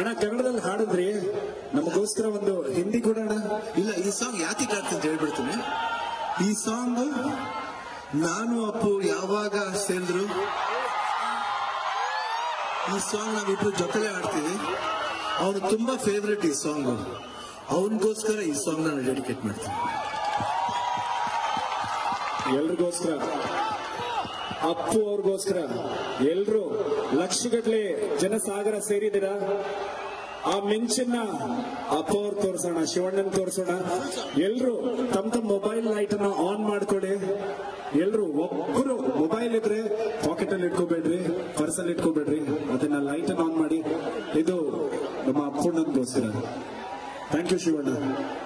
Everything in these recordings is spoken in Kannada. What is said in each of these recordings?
ಅಣ್ಣ ಕನ್ನಡದಲ್ಲಿ ಹಾಡಿದ್ರಿ ನಮಗೋಸ್ಕರ ಒಂದು ಹಿಂದಿ ಕೊಡೋಣ ಇಲ್ಲ ಈ ಸಾಂಗ್ ಯಾಕೆ ಆಡ್ತೀನಿ ಅಂತ ಹೇಳ್ಬಿಡ್ತೀನಿ ಈ ಸಾಂಗ್ ನಾನು ಅಪ್ಪು ಯಾವಾಗ ಸೇರಿದ್ರು ಈ ಸಾಂಗ್ ನಾವಿಬ್ರು ಜೊತೆಲೆ ಆಡ್ತೀವಿ ಅವನು ತುಂಬಾ ಫೇವ್ರೆಟ್ ಈ ಸಾಂಗ್ ಅವನಿಗೋಸ್ಕರ ಈ ಸಾಂಗ್ ನಾನು ಡೆಡಿಕೇಟ್ ಮಾಡ್ತೀನಿ ಎಲ್ರಿಗೋಸ್ಕರ ಅಪ್ಪು ಅವ್ರಿಗೋಸ್ಕರ ಎಲ್ರು ಲಕ್ಷಗಟ್ಲೆ ಜನಸಾಗರ ಸೇರಿದ್ದೀರಾ ಆ ಮಿಂಚನ್ನ ಅಪ್ಪ ಅವ್ರು ತೋರ್ಸೋಣ ಶಿವಣ್ಣನ್ ತೋರ್ಸೋಣ ಎಲ್ರು ತಮ್ಮ ತಮ್ಮ ಮೊಬೈಲ್ ಲೈಟ್ ಅನ್ನ ಆನ್ ಮಾಡ್ಕೊಳ್ಳಿ ಎಲ್ರು ಒಬ್ಬರು ಮೊಬೈಲ್ ಇದ್ರೆ ಪಾಕೆಟ್ ಅಲ್ಲಿ ಇಟ್ಕೋಬೇಡ್ರಿ ಪರ್ಸ್ ಅಲ್ಲಿ ಇಟ್ಕೋಬೇಡ್ರಿ ಅದನ್ನ ಲೈಟ್ ಅನ್ನ ಆನ್ ಮಾಡಿ ಇದು ನಮ್ಮ ಅಪ್ಪಣ್ಣನ್ಗೋಸ್ಕರ ಥ್ಯಾಂಕ್ ಯು ಶಿವಣ್ಣ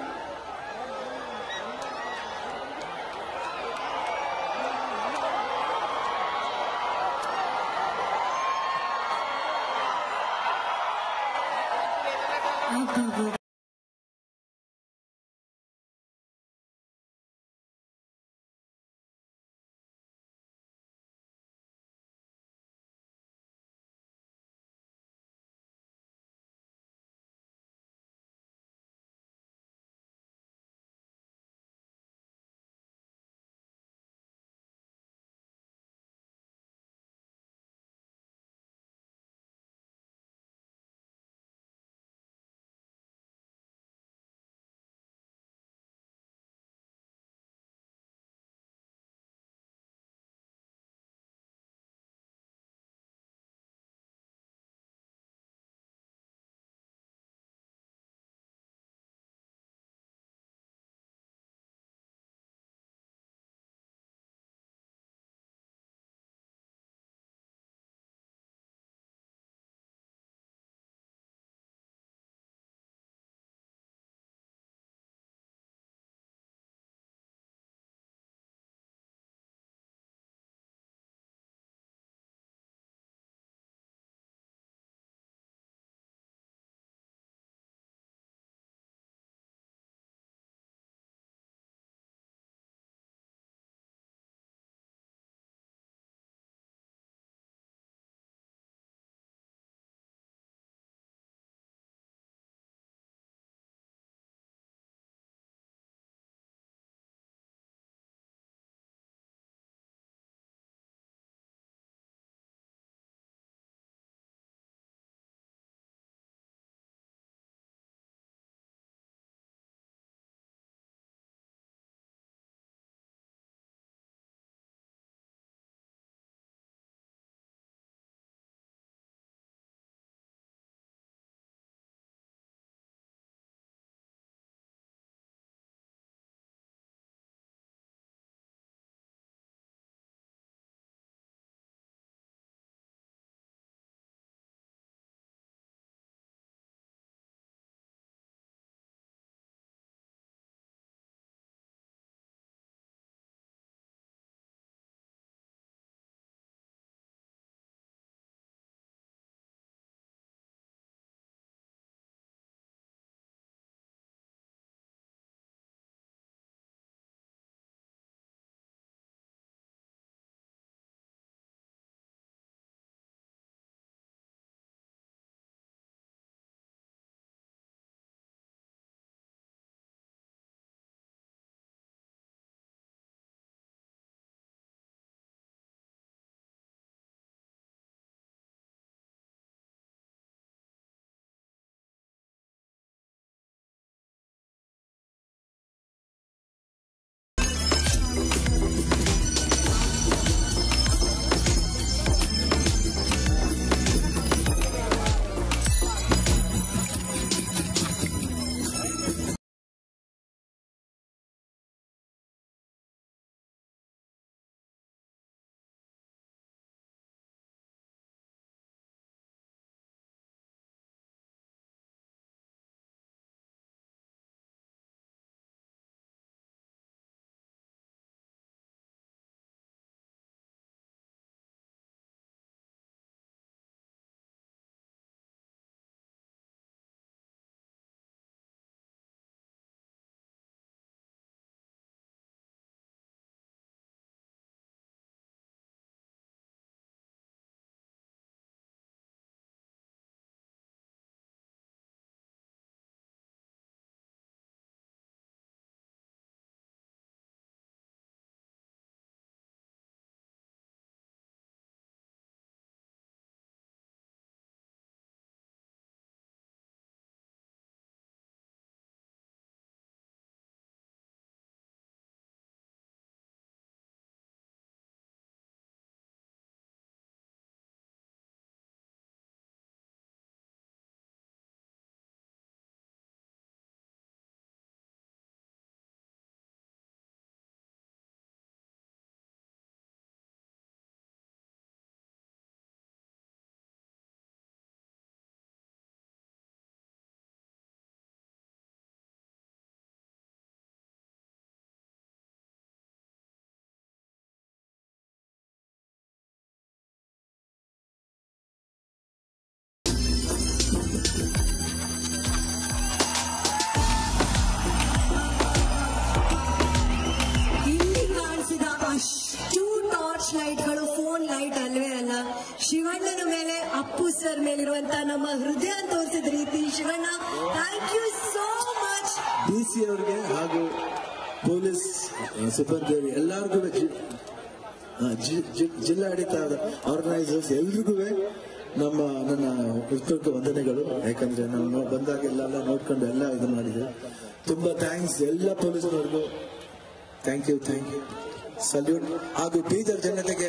ಸರ್ ಮೇಲಿರುವಂತ ನಮ್ಮ ಹೃದಯ ತೋರಿಸಿದ ರೀತಿ Shivanna thank you so much D C ಅವರಿಗೆ ಹಾಗೂ ಪೊಲೀಸ್ ಸಿಬ್ಬಂದಿ ಎಲ್ಲರಿಗೂ ಜಿಲ್ಲಾಡಳಿತ ಆರ್ಗನೈಸರ್ಸ್ ಎಲ್ರಿಗೂ ನಮ್ಮ ನನ್ನ ಹೃತ್ಪೂರ್ವಕ ವಂದನೆಗಳು ಯಾಕಂದ್ರೆ ನಾವು ನೋ- ಬಂದಾಗೆಲ್ಲ ಎಲ್ಲ ನೋಡ್ಕೊಂಡು ಎಲ್ಲ ಇದು ಮಾಡಿದೆ ತುಂಬಾ ಥ್ಯಾಂಕ್ಸ್ ಎಲ್ಲ ಪೊಲೀಸ್ನವ್ರಿಗೂ thank you thank you salute ಹಾಗೂ ಬೀದರ್ ಜನತೆಗೆ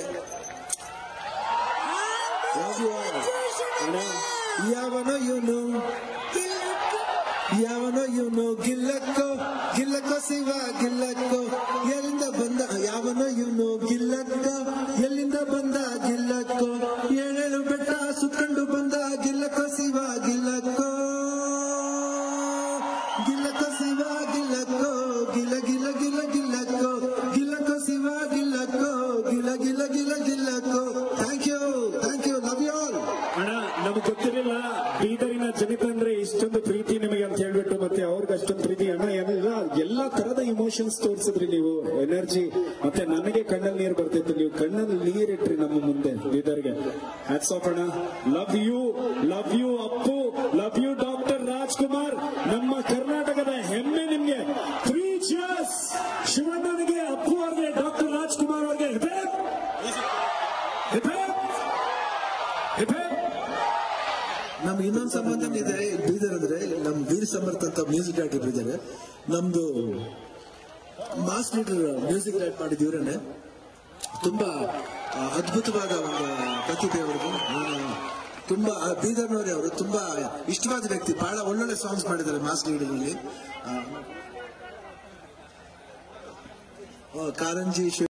Love you all. ಯಾವನೋ ಇವನು ಯಾವನೋ ಇವನು ಗಿಲ್ಲಕ್ಕೋ ಗಿಲ್ಲಕ್ಕೋ ಶಿವ ಗಿಲ್ಲಕ್ಕೋ ಎಲ್ಲಿಂದ ಬಂದ ಯಾವನೋ ಇವನು ಗಿಲ್ಲಕ್ಕ ಎಲ್ಲಿಂದ ಬಂದ ಗಿಲ್ಲಕ್ಕೋ ಏಳೇಳು ಬೆಟ್ಟ ಸುತ್ಕೊಂಡು ಬಂದ ಗಿಲ್ಲಕ್ಕೋ ಶಿವ ಗಿಲ್ಲಕ್ಕೋ ಗಿಲ್ಲಕ್ಕೋ ಶಿವ ಗಿಲ್ಲಕ್ಕೋ ಗಿಲ್ಲ ಗಿಲ್ಲ ಗಿಲ್ಲ ಗಿಲ್ಲಕ್ಕೋ ಗಿಲ್ಲಕ್ಕೋ ಶಿವ ಗಿಲ್ಲಕ್ಕೋ ಗಿಲ್ಲ ಗಿಲ್ಲ ಗಿಲ್ಲ ಗಿಲ್ಲಕ್ಕೋ thank you thank you love you all ಅಣ್ಣ ನಮ್ಗೆ ಗೊತ್ತಿರಲಿಲ್ಲ ಬೀದರಿನ ಜನತೆ ಅಂದ್ರೆ ಇಷ್ಟೊಂದು ಪ್ರೀತಿ ನಿಮಗೆ ಅಂತ ಹೇಳ್ಬಿಟ್ಟು ಮತ್ತೆ ಅವ್ರಿಗೆ ಅಷ್ಟೊಂದು ಪ್ರೀತಿ ಅಣ್ಣ ಎಲ್ಲ ಎಲ್ಲ ತರದ ಇಮೋಷನ್ಸ್ ತೋರಿಸಿದ್ರಿ ನೀವು ಎನರ್ಜಿ ಮತ್ತೆ ನನಗೆ ಕಣ್ಣಲ್ಲಿ ನೀರು ಬರ್ತಿತ್ತು ನೀವು ಕಣ್ಣಲ್ಲಿ ನೀರಿಟ್ರಿ ನಮ್ಮ ಮುಂದೆ ಬೀದರ್ಗೆ ಹ್ಯಾಟ್ಸ್ ಆಫ್ ಅಣ್ಣ love you love you Appu love you doctor Rajkumar ನಮ್ಮ ಕರ್ನಾಟಕದ ಹೆಮ್ಮೆ ನಿಮ್ಗೆ ತ್ರೀ ಚಿಯರ್ಸ್ ಶಿವಣ್ಣನಿಗೆ ಅಪ್ಪು ಅವ್ರಿಗೆ ಡಾಕ್ಟರ್ ರಾಜ್ಕುಮಾರ್ ಅವ್ರಿಗೆ ಹಿಪೇಪ್ ಹಿಪೇಪ್ ಹಿಪೇಪ್ ನಮ್ಗೆ ಇನ್ನೊಂದು ಸಂಬಂಧ ಇದೆ ಬೀದರ್ ಅಂದ್ರೆ ನಮ್ ವೀರ್ ಸಮರ್ಥ ಅಂತ ಮ್ಯೂಸಿಕ್ ಡೈರೆಕ್ಟರ್ ಇದ್ದಾರೆ ನಮ್ದು ಮಾಸ್ ಲೀಡರ್ ಮ್ಯೂಸಿಕ್ ಡೈರೆಕ್ಟ್ ಮಾಡಿದ ಇವರನ್ನೇ ತುಂಬಾ ಆ, ಅದ್ಭುತವಾದ ಒಂದು ಪ್ರತಿಭೆ ಅವ್ರಿಗೆ ನಾನು ತುಂಬಾ ಆ, ಬೀದರ್ನವರೇ ಅವರು ತುಂಬಾ ಇಷ್ಟವಾದ ವ್ಯಕ್ತಿ ಬಹಳ ಒಳ್ಳೊಳ್ಳೆ ಸಾಂಗ್ಸ್ ಮಾಡಿದ್ದಾರೆ ಮಾಸ್ ಲೀಡರ್ ಅಲ್ಲಿ ಆ, ಆ, ಕಾರಂಜಿ ಶಿವ